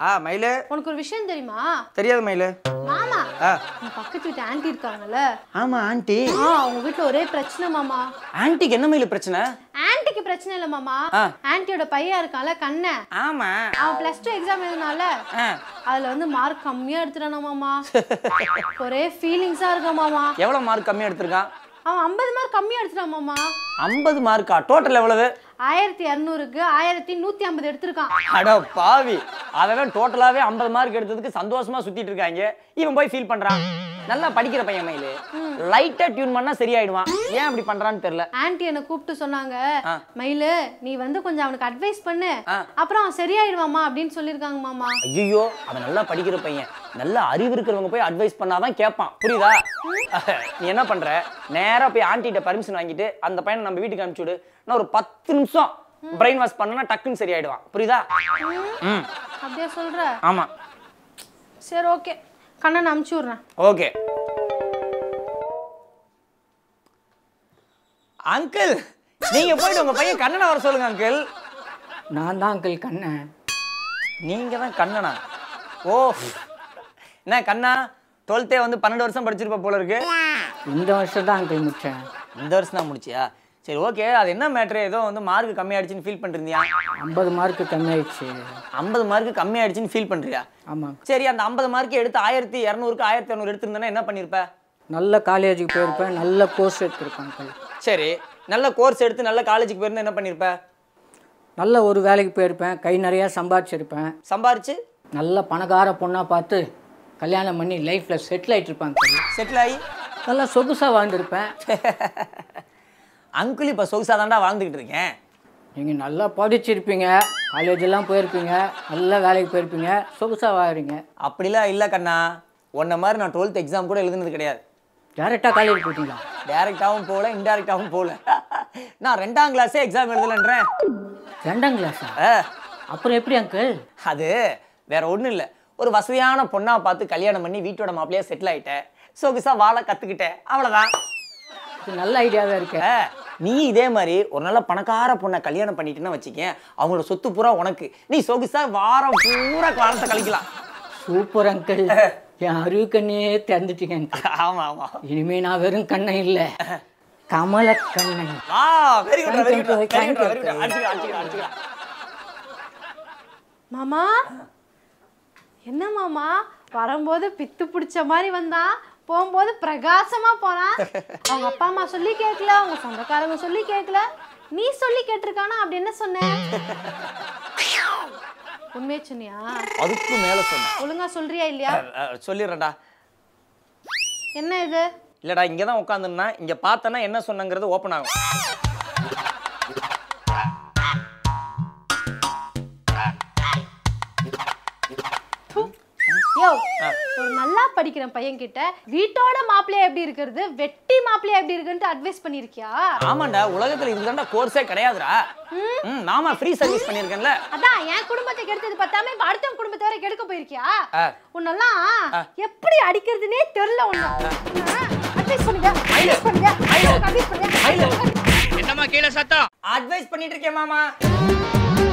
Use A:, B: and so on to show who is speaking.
A: ஆ மயிலு
B: உனக்கு ஒரு விஷயம் தெரியுமா
A: தெரியாது மயிலு
B: மாமா
A: ஆ
B: உங்க பக்கத்து வீட்டு ஆன்ட்டி இருக்காங்கல்ல
A: ஆமா ஆண்டி
B: ஆ அவங்க வீட்ல ஒரே பிரச்சனை மாமா
A: ஆண்டிக்கு என்ன மயிலு பிரச்சனை
B: ஆன்ட்டிக்கு பிரச்சனை இல்ல மாமா
A: ஆ.
B: ஆன்ட்டியோட பையன் இருக்கான்ல கண்ண
A: ஆமா
B: அவன் பிளஸ் டூ எக்ஸாம் எழுதினால
A: ஆ
B: அதுல வந்து மார்க் கம்மியா எடுத்துட்டானா மாமா ஒரே ஃபீலிங்ஸா இருக்கா மாமா
A: எவ்வளவு மார்க் கம்மியா எடுத்திருக்கான்
B: அவன் ஐம்பது மார்க் கம்மியா எடுத்துட்டான் மாமா
A: ஐம்பது மார்க்கா டோட்டல் எவ்வளவு
B: ஆயிரத்தி இரநூறுக்கு ஆயிரத்தி நூத்தி ஐம்பது எடுத்திருக்கான்
A: அட பாவி அவன் டோட்டலாவே ஐம்பது மார்க் எடுத்ததுக்கு சந்தோஷமா சுத்திட்டு இருக்காங்க இவன் போய் ஃபீல் பண்றான் நல்லா படிக்கிற பையன் மயிலு லைட்டா டியூன் பண்ணா சரியாயிடுவான் ஏன் அப்படி பண்றான்னு தெரியல
B: ஆன்ட்டி என்ன கூப்பிட்டு சொன்னாங்க
A: ஆ.
B: மயிலு நீ வந்து கொஞ்சம் அவனுக்கு அட்வைஸ் பண்ணு
A: ஆ.
B: அப்புறம் அவன் சரியாயிடுவாமா அப்படின்னு சொல்லியிருக்காங்க மாமா
A: ஐயோ அவன் நல்லா படிக்கிற பையன் நல்ல அறிவு இருக்கிறவங்க போய் அட்வைஸ் பண்ணாதான் கேட்பான் புரியுதா நீ என்ன பண்ற நேரா போய் ஆண்டிகிட்ட பர்மிஷன் வாங்கிட்டு அந்த பையனை நம்ம வீட்டுக்கு அனுப்பிச்சு விடு நான் ஒரு பத்து நிமிஷம் பிரெயின் வாஷ் பண்ணனா டக்குன்னு சரியாயிடுவான் புரியுதா ம்
B: அப்படியே சொல்ற
A: ஆமா
B: சரி ஓகே கண்ணன் அமுச்சு விட்றேன்
A: ஓகே அங்கிள் நீங்க போயிட்டு உங்க பையன் கண்ணனை வர சொல்லுங்க அங்கிள்
C: நான் தான் அங்கிள் கண்ணன்
A: நீங்க தான் கண்ணனா ஓ என்ன கண்ணா டுவெல்த்தே வந்து பன்னெண்டு வருஷம் படிச்சிருப்ப போல இருக்கு
C: இந்த வருஷம் தான் அங்கிள் முடித்தேன்
A: இந்த வருஷம் தான் முடிச்சியா சரி ஓகே அது என்ன மேட்ரு ஏதோ வந்து மார்க் கம்மியாயிடுச்சுன்னு ஃபீல் பண்றியா
C: ஐம்பது மார்க்கு கம்மியாயிடுச்சு
A: ஐம்பது மார்க் கம்மியாயிடுச்சுன்னு ஃபீல் பண்றியா
C: ஆமாம்
A: சரி அந்த ஐம்பது மார்க் எடுத்து ஆயிரத்தி இரநூறுக்கு ஆயிரத்தி இரநூறு எடுத்திருந்தேன்னா என்ன பண்ணிருப்ப
C: நல்ல காலேஜுக்கு போயிருப்பேன் நல்ல கோர்ஸ் எடுத்திருப்பேன் அங்கிள்
A: சரி நல்ல கோர்ஸ் எடுத்து நல்ல காலேஜுக்கு போயிருந்தா என்ன பண்ணிருப்ப
C: நல்ல ஒரு வேலைக்கு போயிருப்பேன் கை நிறையா சம்பாதிச்சிருப்பேன்
A: சம்பாரிச்சு
C: நல்ல பணக்கார பொண்ணாக பார்த்து கல்யாணம் பண்ணி லைஃப்பில் செட்டில் ஆகிட்டு இருப்பேன் அங்கிள்
A: செட்டில் ஆகி
C: நல்லா சொகுசாக வாழ்ந்திருப்பேன்
A: அங்கிள் இப்போ சொகுசா தாண்டா வாழ்ந்துக்கிட்டு இருக்கேன்
C: நீங்கள் நல்லா படிச்சிருப்பீங்க காலேஜ் எல்லாம் போயிருப்பீங்க நல்ல வேலைக்கு போயிருப்பீங்க சொகுசாக வாழ்றீங்க
A: அப்படிலாம் இல்லை கண்ணா உன்ன மாதிரி நான் டுவெல்த் எக்ஸாம் கூட எழுதுனது கிடையாது
C: டேரெக்டாக காலேஜ் போயிட்டீங்களா
A: டைரக்டாகவும் போகல இன்டைரக்டாகவும் போகல நான் ரெண்டாம் கிளாஸே எக்ஸாம் எழுதலன்றேன்
C: ரெண்டாம் கிளாஸா
A: ஆ,
C: அப்புறம் எப்படி அங்கிள்
A: அது வேற ஒன்றும் இல்லை ஒரு வசதியான பொண்ணா பார்த்து கல்யாணம் பண்ணி வீட்டோட மாப்பிள்ளையா செட்டில் ஆயிட்டேன் சொகுசா வாழ கற்றுக்கிட்டேன் அவ்வளோதான்
C: இது நல்ல ஐடியாவே இருக்கு
A: ஆ, நீ இதே மாதிரி ஒரு நல்ல பணக்கார பொண்ணை கல்யாணம் பண்ணிட்டேன்னு வச்சுக்கேன் அவங்களோட சொத்து பூரா உனக்கு நீ சொகுசா வாரம் பூரா காலத்தை கழிக்கலாம்
C: சூப்பர் அங்கிள் என் அறிவு கண்ணையே திறந்துட்டீங்க அங்கிள்
A: ஆமா ஆமா
C: இனிமே நான் வெறும் கண்ணன் இல்லை கமல கண்ணன்
A: ஆ very good very good very
C: Thank you,
A: good very good அடிச்சுக்கலாம் அடிச்சுக்கலாம் அடிச்சுக்கலாம்
B: மாமா என்ன மாமா வரும்போது பித்து பிடிச்ச மாதிரி வந்தான் போகும்போது பிரகாசமா போனான் அவங்க அப்பா அம்மா சொல்லி கேட்கல அவங்க சொந்தக்காரங்க சொல்லி கேட்கல நீ சொல்லி கேட்டிருக்கானா அப்படி என்ன சொன்ன உண்மையே சொன்னியா
A: அதுக்கு மேல சொன்னேன்
B: ஒழுங்கா சொல்றியா இல்லையா
A: அ, சொல்லிடுறேன்டா
B: என்ன இது
A: இல்லடா இங்க தான் உட்காந்துருந்தா இங்க பார்த்தனா என்ன சொன்னங்கிறது ஓப்பன் ஆகும்
B: யோ ஒரு நல்லா படிக்கிற பையன் கிட்ட வீட்டோட மாப்பிள்ளையா எப்படி இருக்கிறது வெட்டி மாப்பிள்ளையா எப்படி இருக்குன்ட்டு அட்வைஸ் பண்ணிருக்கியா
A: ஆமாண்டா உலகத்துல இதுதான்டா கோர்ஸே கிடையாதுடா ம் நாம ஃப்ரீ சர்வீஸ் பண்ணியிருக்கேன்ல
B: அதான் என் குடும்பத்தை கெடுத்தது பார்த்தாம இப்ப அடுத்தவங்க குடும்பத்தை வரை கெடுக்க போயிருக்கியா
A: ஆ.
B: உன்னெல்லாம் எப்படி அடிக்கிறதுனே தெரியல உன்ன அட்வைஸ் பண்ணுங்க அட்வைஸ் பண்ணுங்க அட்வைஸ் பண்ணுங்க
A: அட்வைஸ் பண்ணிட்டு இருக்கேன் மாமா